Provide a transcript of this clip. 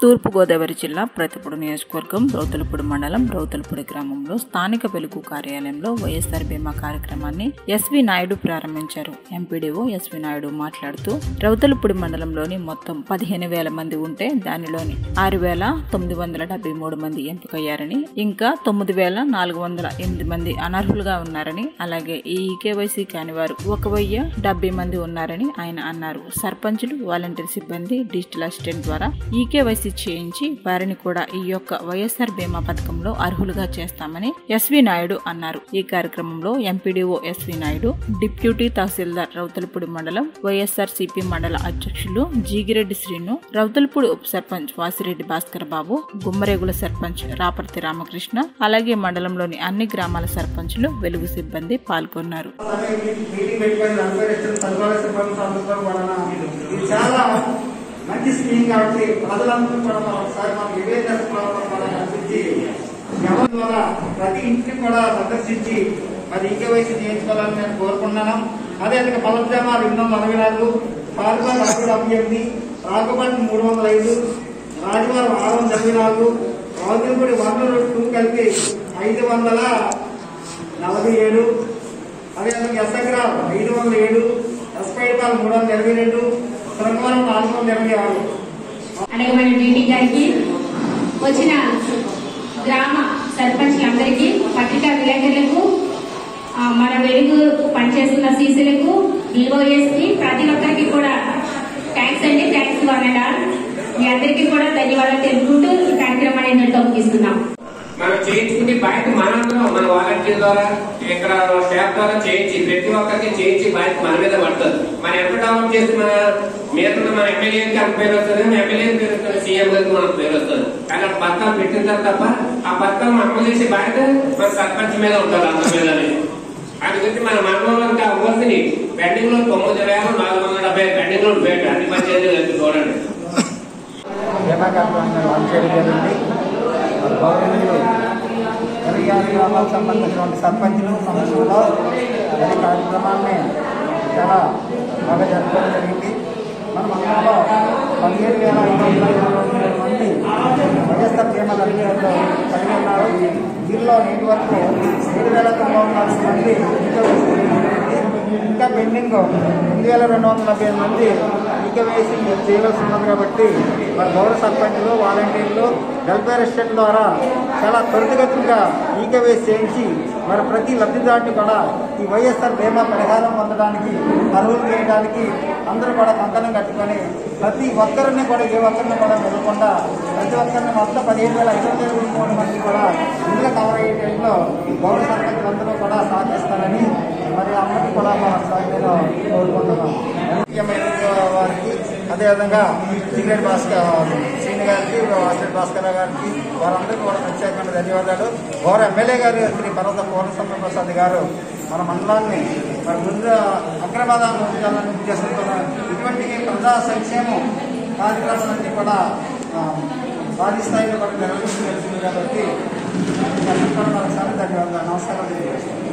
తూర్పుగోదావరి జిల్లా ప్రతిపూడి నియోజకవర్గం రౌతులపూడి మండలం రౌతులపూడి గ్రామంలో స్థానిక వెలుగు కార్యాలయంలో వైఎస్ఆర్ బీమా కార్యక్రమాన్ని ఎస్వి నాయుడు ప్రారంభించారు ఎంపీడీఓ ఎస్వి నాయుడు మాట్లాడుతూ రౌతులపూడి మండలంలోని మొత్తం పదిహేను వేల మంది ఉంటే దానిలోని ఆరు వేల తొమ్మిది వందల డెబ్బై మూడు మంది ఎంపికయ్యారని ఇంకా తొమ్మిది వేల నాలుగు వందల ఎనిమిది మంది అనర్హులుగా ఉన్నారని అలాగే ఈ ఈకేవైసీ కాని వారు ఒక వెయ్యి డెబ్బై మంది ఉన్నారని ఆయన అన్నారు సర్పంచులు వాలంటీర్ సిబ్బంది డిజిటల్ అసిస్టెంట్ ద్వారా ఈకేవైసీ చేయించి వారిని కూడా ఈ యొక్క వైఎస్ఆర్ బీమా పథకంలో అర్హులుగా చేస్తామని ఎస్వి నాయుడు అన్నారు ఈ కార్యక్రమంలో MPDO SV Naidu deputy tahsildar Rowthulapudi మండలం వైఎస్ఆర్ సిపి మండల అధ్యక్షులు జీగిరెడ్డి శ్రీను రౌతలపూడి ఉప సర్పంచ్ వాసిరెడ్డి భాస్కర్ బాబు గుమ్మరేగుల సర్పంచ్ రాపర్తి రామకృష్ణ అలాగే మండలంలోని అన్ని గ్రామాల సర్పంచులు వెలుగు సిబ్బంది పాల్గొన్నారు మీటింగ్ పెట్టుకొని నలభై లక్షలు సదుపాయ సిబ్బంది అందుకోవడం వలన ఇది చాలా మంచి స్కీమ్ కాబట్టి ప్రజలందరూ కూడా మనం ఒకసారి మనం నివేదన మనం కల్పించి ఎవరి ద్వారా ప్రతి ఇంటిని కూడా సందర్శించి మరి ఈకేవైసీ చేయించుకోవాలని నేను కోరుకున్నాను అదేవిధంగా పలజామా రెండు వందల అరవై నాలుగు పాల్గొన అరవై డెబ్బై ఎనిమిది రాఘపట్నం మూడు వందల ఐదు రాజవారం ఆరు వందల ఇరవై నాలుగు రాజులపూడి వన్ టూ కలిపి ఐదు వందల నలభై ఏడు అదేవిధంగా ఎస్ఎగ్రామ్ ఐదు వందల ఏడు ఎస్పైపాల్ మూడు వందల ఇరవై రెండు శృంగవరం నాలుగు వందల ఇరవై ఆరు అడగమైన డీటీ గారికి వచ్చిన గ్రామ సర్పంచ్లందరికీ పత్రికా విలేకరులకు ఆ, మన వెలుగు పనిచేస్తున్న సీసీలకు డిఓఎస్కి ప్రతి ఒక్కరికి కూడా థ్యాంక్స్ అండి థ్యాంక్స్ వన్ అండ్ ఆల్ మీ అందరికీ కూడా ధన్యవాదాలు తెలుపుకుంటూ ఈ కార్యక్రమాన్ని ఇంతటితో ముగిస్తున్నాం మనం చేయించుకునే బాధ్యత మనందరం మన వాలంటీర్ ద్వారా ఇక్కడ స్టాఫ్ ద్వారా చేయించి ప్రతి ఒక్కరికి చేయించి బాధ్యత మన మీద పడుతుంది మనం ఎంత డెవలప్ చేసి మన మీద మన ఎమ్మెల్యేకి అంత పేరు వస్తుంది మన ఎమ్మెల్యే పేరు వస్తుంది సీఎం గారికి మనకు పేరు వస్తుంది కానీ ఆ పథకాలు పెట్టిన తర్వాత తప్ప ఆ పథకాలు అమలు చేసే బాధ్యత మన సర్పంచ్ మీద ఉంటుంది అందరి మీద అది గురించి మన మండలంలో ఇంకా అవ్వాల్సింది పెండింగ్ లో తొమ్మిది వేల నాలుగు వందల డెబ్బై పెండింగ్ లో పెట్టు అన్ని పంచాయతీలు కలిపి చూడండి బీమా కార్యక్రమం లాంచ్ చేయడం జరిగింది మరి గౌరవనీయులు ఇరవై ఆరు గ్రామాలకు సంబంధించినటువంటి సర్పంచులు సంస్థలో ఈ కార్యక్రమాన్ని చాలా బాగా జరుపుకోవడం జరిగింది మన మండలంలో పదిహేడు వేల ఐదు వందల ఇరవై మూడు మంది వైఎస్ఆర్ బీమా లబ్ధిదారులు కలిగి ఉన్నారు వీరిలో నేటి వరకు ఏడు వేల తొమ్మిది వందల నలభై మంది ఇంకా ఇంకా పెండింగ్ ఎనిమిది వేల రెండు వందల నలభై ఐదు మంది ఈక వేసి చేయవలసి ఉన్నది కాబట్టి మరి గౌరవ సర్పంచులు వాలంటీర్లు వెల్ఫేర్ అసిస్టెంట్ ద్వారా చాలా త్వరితగతిగా ఈక వేసి చేయించి మరి ప్రతి లబ్ధిదారుని కూడా ఈ వైఎస్ఆర్ బీమా పరిహారం పొందడానికి అర్హులు చేయడానికి అందరూ కూడా కంకణం కట్టుకొని ప్రతి ఒక్కరిని కూడా ఏ ఒక్కరిని కూడా వెళ్ళకుండా ప్రతి ఒక్కరిని మొత్తం పదిహేను వేల ఐదు వందల ఇరవై మూడు మంది కూడా ఇందులో కవర్ అయ్యేటట్లు గౌరవ సర్పంచులు అందరూ కూడా సహకరిస్తారని మరి అందరికీ కూడా మా నేను కోరుకుంటున్నాం ముఖ్యమైన వారికి అదేవిధంగా సీనియర్ భాస్కర్ శ్రీని గారికి వాసిరెడ్డి భాస్కర్ గారికి వారందరికీ కూడా ప్రత్యేకమైన ధన్యవాదాలు గౌరవ ఎమ్మెల్యే గారు శ్రీ పర్వత పూర్ణసమ్మ ప్రసాద్ గారు మన మండలాన్ని మరి ముందు అగ్రవాదాన్ని ఉంచాలని ఉద్దేశంతో ఇటువంటి ప్రజా సంక్షేమం కార్యక్రమాలన్నీ కూడా ఆ, భారీ స్థాయిలో కూడా నిర్వహించి వెళ్తుంది కాబట్టి అందరికీ కూడా మరొకసారి ధన్యవాదాలు నమస్కారం తెలియజేస్తున్నాను